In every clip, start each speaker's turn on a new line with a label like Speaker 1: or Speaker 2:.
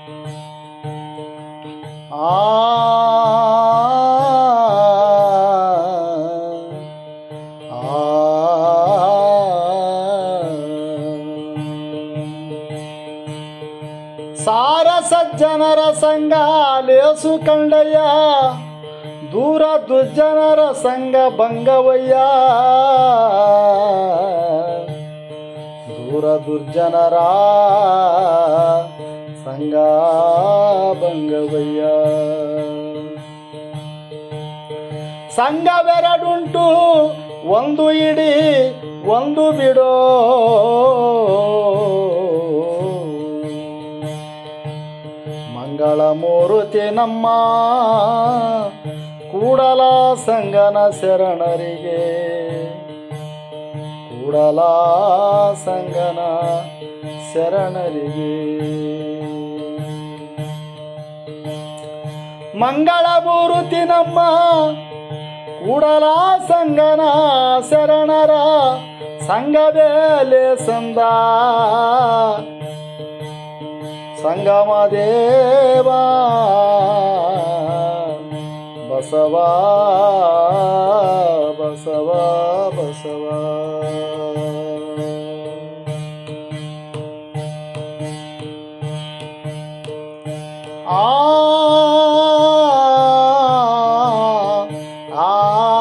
Speaker 1: ಆ ಸಾರ ಸಜ್ಜನರ ಸಂಘ ಲೇಸು ಕಂಡಯ್ಯ ದೂರ ದುರ್ಜನರ ಸಂಘ ಭಂಗವಯ್ಯ ದೂರ ದುರ್ಜನರ ಸಂಘ ಭಂಗವಯ್ಯ ಸಂಘವೆರಡುಂಟು ಒಂದು ಇಡಿ ಒಂದು ಬಿಡೋ ಮಂಗಳ ಮೂರುತಿ ನಮ್ಮ ಕೂಡಲ ಸಂಗನ ಶರಣರಿಗೆ ಕೂಡಲ ಸಂಗನ ಶರಣರಿಗೆ ಮಂಗಳ ಮೂರುತಿ ನಮ್ಮ ಕೂಡಲ ಸಂಗನ ಶರಣರ ಸಂಘವೇಲೆ ಸಂದ ಸಂಗಮ ದೇವ ಬಸವ ಬಸವ ಬಸವ ಆ ಆ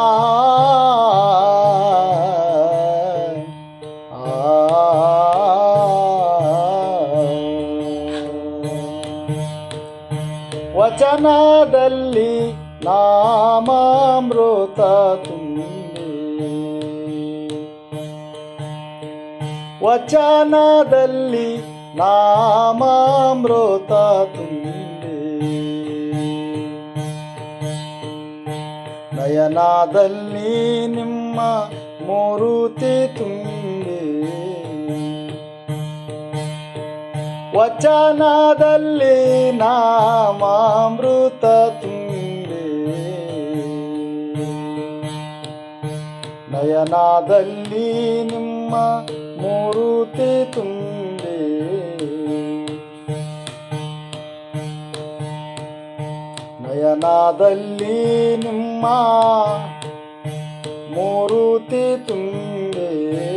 Speaker 1: ವಚನದಲ್ಲಿ ನಾಮಾಮೃತ ತುಂಬಿ ವಚನದಲ್ಲಿ ನಾಮಾಮೃತ ತುಂಬಿ ನಯನದಲ್ಲಿ ನಿಮ್ಮ ಮೂರುತಿ ತುಂಬಿ ವಚನದಲ್ಲಿ ನಾಮಾಮೃತ ತುಂಬಿ ನಯನದಲ್ಲಿ ನಿಮ್ಮ ಮೂರುತಿ ತುಂಬಿ ನಯನದಲ್ಲಿ ನಿಮ್ಮ ಮೂರುತಿ ತುಂಬಿ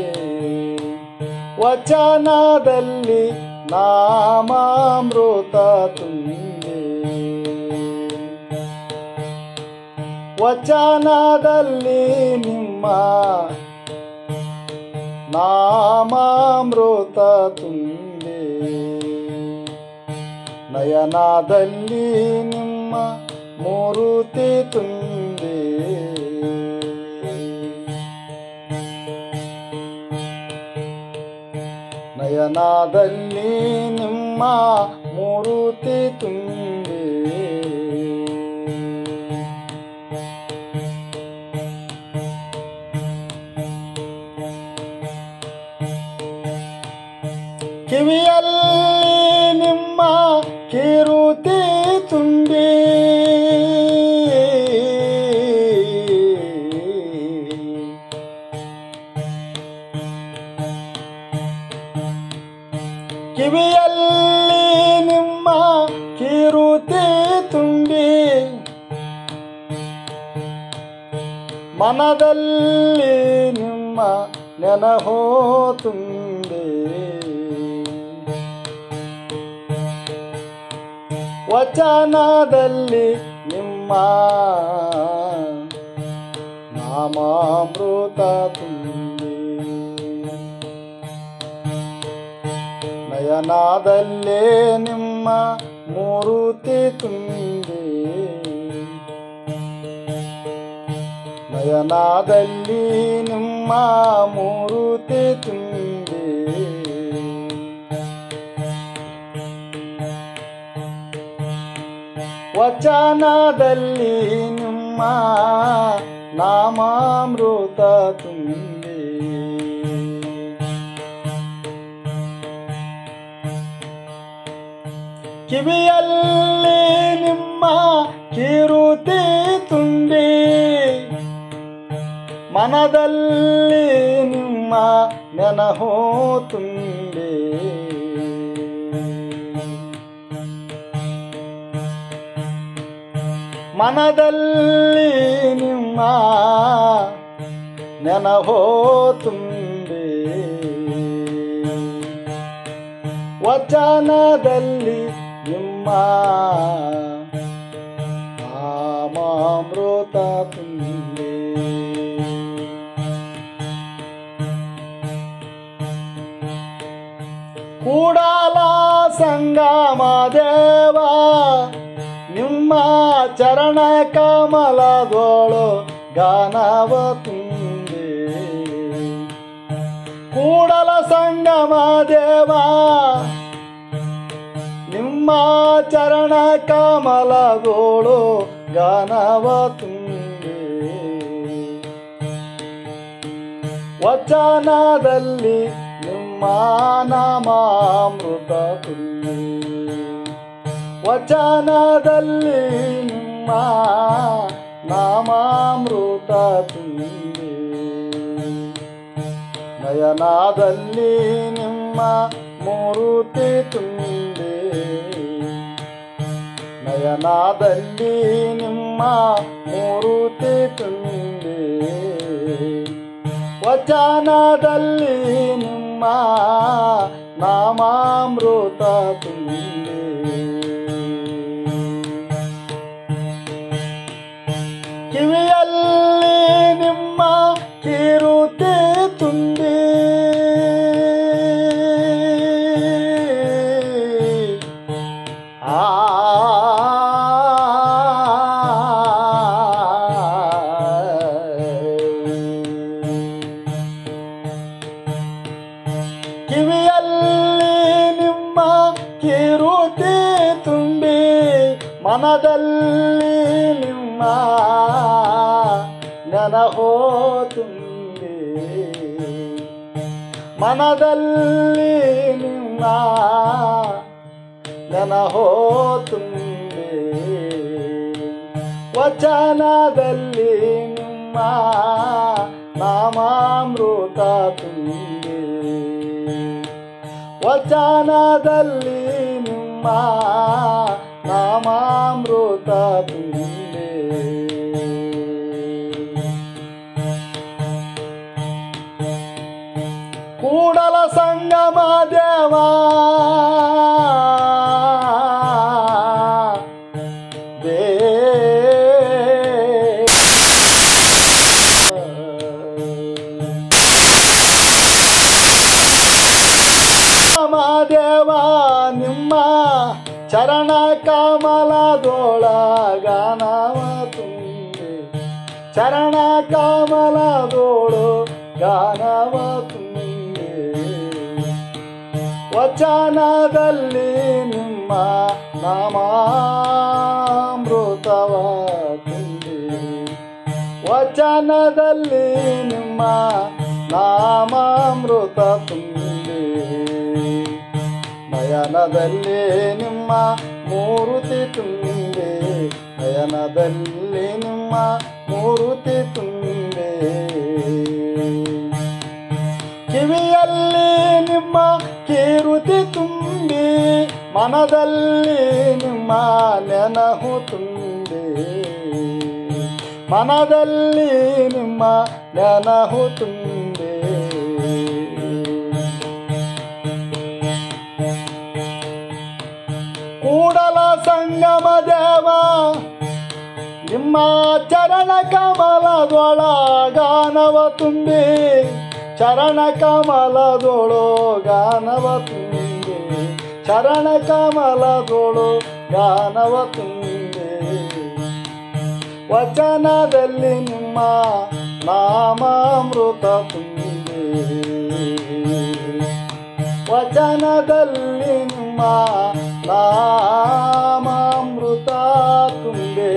Speaker 1: ವಚನದಲ್ಲಿ ನಾಮಾಮೃತ ತುಂಬಿ ವಚನದಲ್ಲಿ ನಿಮ್ಮ ನಾಮಾಮೃತ ತುಂಬಿ ನಯನದಲ್ಲಿ ನಿಮ್ಮ ಮೂರುತಿ ತುಂಬಿ ನಯನದಲ್ಲಿ ನಿಮ್ಮ ಮೂರುತಿ ತುಂಬಿ ಕಿವಿಯಲ್ಲಿ ನಿಮ್ಮ ಕಿರುತಿ ತುಂಬಿ ಕಿವಿಯಲ್ಲಿ ನಿಮ್ಮ ಕಿರುತಿ ತುಂಬಿ ಮನದಲ್ಲಿ ನಿಮ್ಮ ನೆನಹೋ ತುಂಬಿ ವಚನದಲ್ಲಿ ನಿಮ್ಮ ನಾಮಾಮೃತ ತುಂಬಿ ನಯನದಲ್ಲೇ ನಿಮ್ಮ ಮೂರುತಿ ತುಂಬಿ ನಯನದಲ್ಲಿ ನಿಮ್ಮ ಮೂರುತಿ ತುಂಬಿ ವಚನದಲ್ಲಿ ನಿಮ್ಮ ನಾಮಾಮೃತ ತುಂಬಿ ಕಿವಿಯಲ್ಲಿ ನಿಮ್ಮ ಕಿರುತಿ ತುಂಬಿ ಮನದಲ್ಲಿ ನಿಮ್ಮ ನೆನಹೋ ತುಂಬಿ ಮನದಲ್ಲಿ ನಿಮ್ಮ ನೆನಹೋ ತುಂಬಿ ವಚನದಲ್ಲಿ ನಿಮ್ಮ ನಾಮಾಮೃತ ತುಂಬಿ ಕೂಡಲ ಸಂಗಮ ದೇವ ನಿಮ್ಮ ಚರಣ ಕಮಲದೋಳು ಗಾನವ ತುಂಬಿ ಕೂಡಲ ಸಂಗಮ ದೇವ ನಿಮ್ಮ ಚರಣ ಕಮಲದೋಳು ಗಾನವ ತುಂಬಿ ವಚನದಲ್ಲಿ ನಿಮ್ಮ ನಾಮಾಮೃತ ತುಂಬಿ ವಚನದಲ್ಲಿ ನಿಮ್ಮ ನಾಮಾಮೃತ ತುಂಬಿ ನಯನದಲ್ಲಿ ನಿಮ್ಮ ಮೂರುತಿ ತುಂಬಿ ನಯನದಲ್ಲಿ ನಿಮ್ಮ ಮೂರುತಿ ತುಂಬಿ ವಚನದಲ್ಲಿ ನಿಮ್ಮ ನಾಮಾಮೃತ ತುಂಬಿ ಕಿವಿಯಲ್ಲಿ ನಿಮ್ಮ ಕಿರುತಿ ತುಂಬಿ ಆ ಕಿವಿಯಲ್ಲಿ ನಿಮ್ಮ ಕಿರುತಿ ತುಂಬಿ ಮನದಲ್ಲಿ ನಿಮ್ಮ ನೆನಹೋ ತುಂಬಿ ಮನದಲ್ಲಿ ನಿಮ್ಮ ನೆನಹೋ ತುಂಬಿ ವಚನದಲ್ಲಿ ನಿಮ್ಮ ನಾಮಾಮೃತ ತುಂಬಿ ವಚನದಲ್ಲಿ ನಿಮ್ಮ ನಾಮಾಮೃತ ತುಂಬಿ ಕೂಡಲ ಸಂಗಮ ದೇವ ದೇವ ನಿಮ್ಮ ಚರಣ ಕಮಲದೊಳಗನವ ತುಂಬಿ ಚರಣ ಕಮಲದೋಳು ಗಾನವ ತುಂಬಿ ವಚನದಲ್ಲಿ ನಿಮ್ಮ ನಾಮಾಮೃತವ ತುಂಬಿ ವಚನದಲ್ಲಿ ನಿಮ್ಮ ನಾಮಾಮೃತ ತುಂಬಿ ನಯನದಲ್ಲಿ ನಿಮ್ಮ ಮೂರುತಿ ತುಂಬಿ ನಯನದಲ್ಲಿ ನಿಮ್ಮ ಮೂರುತಿ ತುಂಬಿ ಕಿವಿಯಲ್ಲಿ ನಿಮ್ಮ ಕೀರುತಿ ತುಂಬಿ ಮನದಲ್ಲಿ ನಿಮ್ಮ ನೆನಹು ತುಂಬಿ ಮನದಲ್ಲಿ ನಿಮ್ಮ ನೆನಹು ತುಂಬಿ ಕೂಡಲ ಸಂಗಮ ದೇವ ನಿಮ್ಮ ಚರಣ ಕಮಲದೊಳ ಗಾನವ ತುಂಬಿ ಚರಣ ಕಮಲದೊಳು ಗಾನವ ತುಂಬಿ ಚರಣ ಕಮಲದೊಳು ಗಾನವ ತುಂಬಿ ವಚನದಲ್ಲಿ ನಿಮ್ಮ ನಾಮಾಮೃತ ತುಂಬಿ ವಚನದಲ್ಲಿ ನಿಮ್ಮ ನಾಮಾಮೃತ ತುಂಬೆ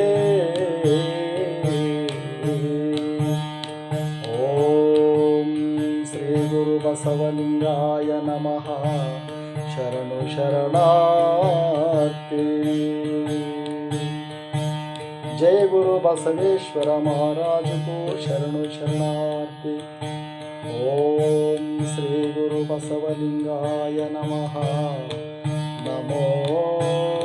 Speaker 1: ಓಂ ಶ್ರೀ ಗುರು ಬಸವಲಿಂಗಾಯ ನಮಃ ಶರಣು ಶರಣಾರ್ಥಿ ಜಯ ಗುರು ಬಸವೇಶ್ವರ ಮಹಾರಾಜಗೂ ಶರಣು ಶರಣಾರ್ಥಿ ಓಂ ಶ್ರೀ ಗುರು ಬಸವಲಿಂಗಾಯ ನಮಃ ನಮೋ